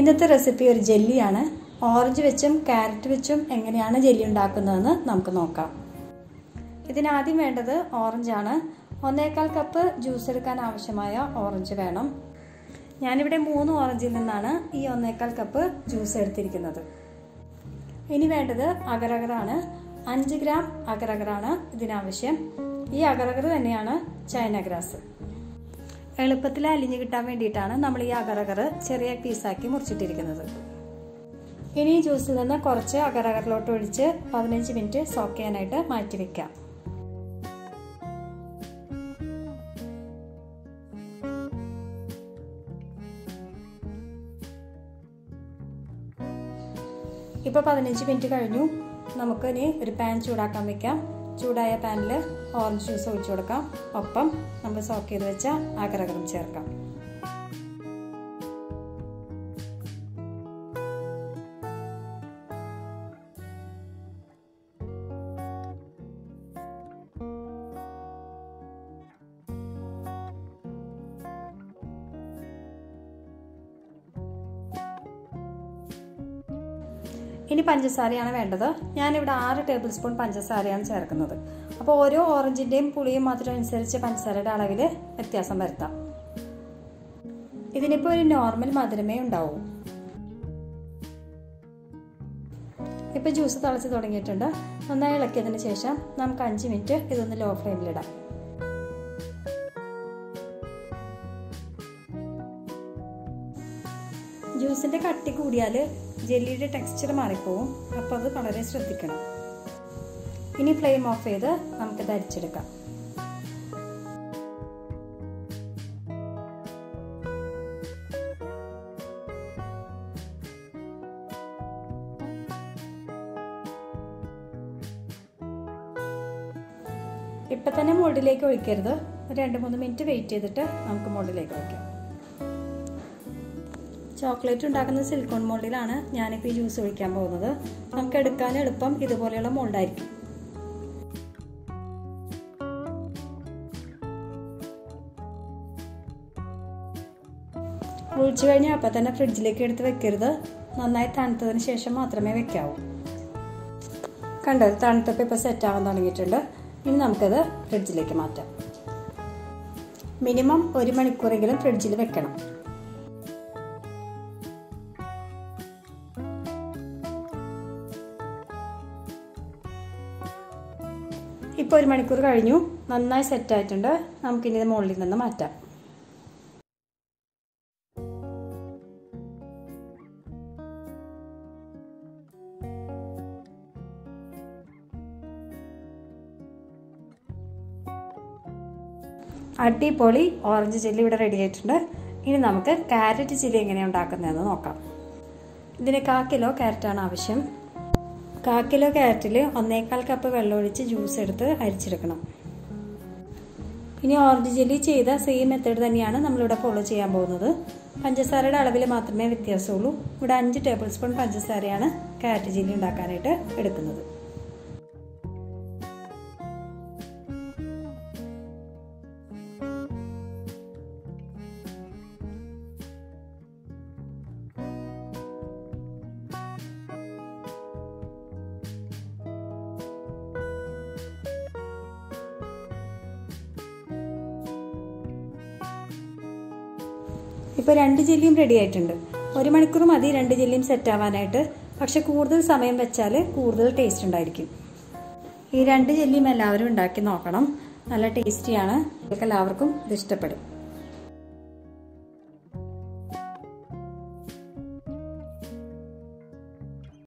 ഇന്നത്തെ റെസിപ്പി ഒരു ജെല്ലിയാണ് ഓറഞ്ച് വെച്ചും ക്യാരറ്റ് വെച്ചും എങ്ങനെയാണ് ജെല്ലി ഉണ്ടാക്കുന്നതെന്ന് നമുക്ക് നോക്കാം ഇതിനാദ്യം വേണ്ടത് ഓറഞ്ചാണ് ഒന്നേക്കാൽ കപ്പ് ജ്യൂസ് എടുക്കാൻ ആവശ്യമായ ഓറഞ്ച് വേണം ഞാനിവിടെ മൂന്ന് ഓറഞ്ചിൽ നിന്നാണ് ഈ ഒന്നേക്കാൽ കപ്പ് ജ്യൂസ് എടുത്തിരിക്കുന്നത് ഇനി വേണ്ടത് അഗരഗറാണ് അഞ്ച് ഗ്രാം അഗരഗറാണ് ഇതിനാവശ്യം ഈ അഗരഗർ തന്നെയാണ് ചൈന ഗ്രാസ് എളുപ്പത്തിൽ അലിഞ്ഞു കിട്ടാൻ വേണ്ടിയിട്ടാണ് നമ്മൾ ഈ അഗരഗർ ചെറിയ പീസാക്കി മുറിച്ചിട്ടിരിക്കുന്നത് ഇനി ഈ ജ്യൂസിൽ നിന്ന് കുറച്ച് അഗരഗറിലോട്ട് ഒഴിച്ച് പതിനഞ്ച് മിനിറ്റ് സോക്ക് ചെയ്യാനായിട്ട് മാറ്റി വെക്കാം ഇപ്പോൾ പതിനഞ്ച് മിനിറ്റ് കഴിഞ്ഞു നമുക്ക് ഇനി ഒരു പാൻ ചൂടാക്കാൻ വെക്കാം ചൂടായ പാനിൽ ഓറഞ്ച് ജ്യൂസ് ഒഴിച്ചു കൊടുക്കാം ഒപ്പം നമ്മൾ സോക്ക് ചെയ്ത് വെച്ച അകരകറും ചേർക്കാം ഇനി പഞ്ചസാരയാണ് വേണ്ടത് ഞാനിവിടെ ആറ് ടേബിൾ സ്പൂൺ പഞ്ചസാരയാണ് ചേർക്കുന്നത് അപ്പോൾ ഓരോ ഓറഞ്ചിൻ്റെയും പുളിയും മാത്രം അനുസരിച്ച് പഞ്ചസാരയുടെ അളവിൽ വ്യത്യാസം വരുത്താം ഇതിനിപ്പോൾ ഒരു നോർമൽ മധുരമേ ഉണ്ടാവൂ ഇപ്പോൾ ജ്യൂസ് തിളച്ച് തുടങ്ങിയിട്ടുണ്ട് നന്നായി ഇളക്കിയതിന് ശേഷം നമുക്ക് അഞ്ച് മിനിറ്റ് ഇതൊന്ന് ലോ ഫ്ലെയിമിലിടാം ജ്യൂസിൻ്റെ കട്ടി കൂടിയാൽ ജെല്ലിയുടെ ടെക്സ്ചർ മാറിപ്പോവും അപ്പോൾ അത് വളരെ ശ്രദ്ധിക്കണം ഇനി ഫ്ലെയിം ഓഫ് ചെയ്ത് നമുക്കിത് അരിച്ചെടുക്കാം ഇപ്പം തന്നെ മോൾഡിലേക്ക് ഒഴിക്കരുത് രണ്ട് മൂന്ന് മിനിറ്റ് വെയിറ്റ് ചെയ്തിട്ട് നമുക്ക് മോൾഡിലേക്ക് ഒഴിക്കാം ചോക്ലേറ്റ് ഉണ്ടാക്കുന്ന സിലിക്കോൺ മോൾഡിലാണ് ഞാനിപ്പോൾ ഈ ജ്യൂസ് ഒഴിക്കാൻ പോകുന്നത് നമുക്ക് എടുക്കാൻ എളുപ്പം ഇതുപോലെയുള്ള മോൾഡായിരിക്കും ഒഴിച്ചു കഴിഞ്ഞാൽ അപ്പം തന്നെ ഫ്രിഡ്ജിലേക്ക് എടുത്ത് വെക്കരുത് നന്നായി തണുത്തതിന് ശേഷം മാത്രമേ വെക്കാവൂ കണ്ടത് തണുത്തപ്പോൾ ഇപ്പോൾ സെറ്റ് ആവാൻ തുടങ്ങിയിട്ടുണ്ട് ഇനി നമുക്കത് ഫ്രിഡ്ജിലേക്ക് മാറ്റാം മിനിമം ഒരു മണിക്കൂറെങ്കിലും ഫ്രിഡ്ജിൽ വെക്കണം ഇപ്പോൾ ഒരു മണിക്കൂർ കഴിഞ്ഞു നന്നായി സെറ്റ് ആയിട്ടുണ്ട് നമുക്കിനി ഇത് മുകളിൽ നിന്ന് മാറ്റാം അടിപൊളി ഓറഞ്ച് ചില്ലി ഇവിടെ റെഡി ആയിട്ടുണ്ട് ഇനി നമുക്ക് ക്യാരറ്റ് ചില്ലി എങ്ങനെയാണ് ഉണ്ടാക്കുന്നതെന്ന് നോക്കാം ഇതിന് കാ കിലോ ക്യാരറ്റാണ് ആവശ്യം കാ കിലോ ക്യാരറ്റിൽ ഒന്നേകാൽ കപ്പ് വെള്ളമൊഴിച്ച് ജ്യൂസ് എടുത്ത് അരിച്ചെടുക്കണം ഇനി ഓറഞ്ച് ജെല്ലി ചെയ്ത സെയിം മെത്തേഡ് തന്നെയാണ് നമ്മളിവിടെ ഫോളോ ചെയ്യാൻ പോകുന്നത് പഞ്ചസാരയുടെ അളവിൽ മാത്രമേ വ്യത്യാസമുള്ളൂ ഇവിടെ അഞ്ച് ടേബിൾ സ്പൂൺ പഞ്ചസാരയാണ് ക്യാരറ്റ് ജെല്ലി ഉണ്ടാക്കാനായിട്ട് എടുക്കുന്നത് ഇപ്പോൾ രണ്ട് ജെല്ലിയും റെഡി ആയിട്ടുണ്ട് ഒരു മണിക്കൂർ മതി രണ്ട് ജെല്ലിയും സെറ്റ് ആവാനായിട്ട് പക്ഷെ കൂടുതൽ സമയം വെച്ചാൽ കൂടുതൽ ടേസ്റ്റ് ഉണ്ടായിരിക്കും ഈ രണ്ട് ജെല്ലിയും എല്ലാവരും ഉണ്ടാക്കി നോക്കണം നല്ല ടേസ്റ്റിയാണ് എല്ലാവർക്കും ഇത് ഇഷ്ടപ്പെടും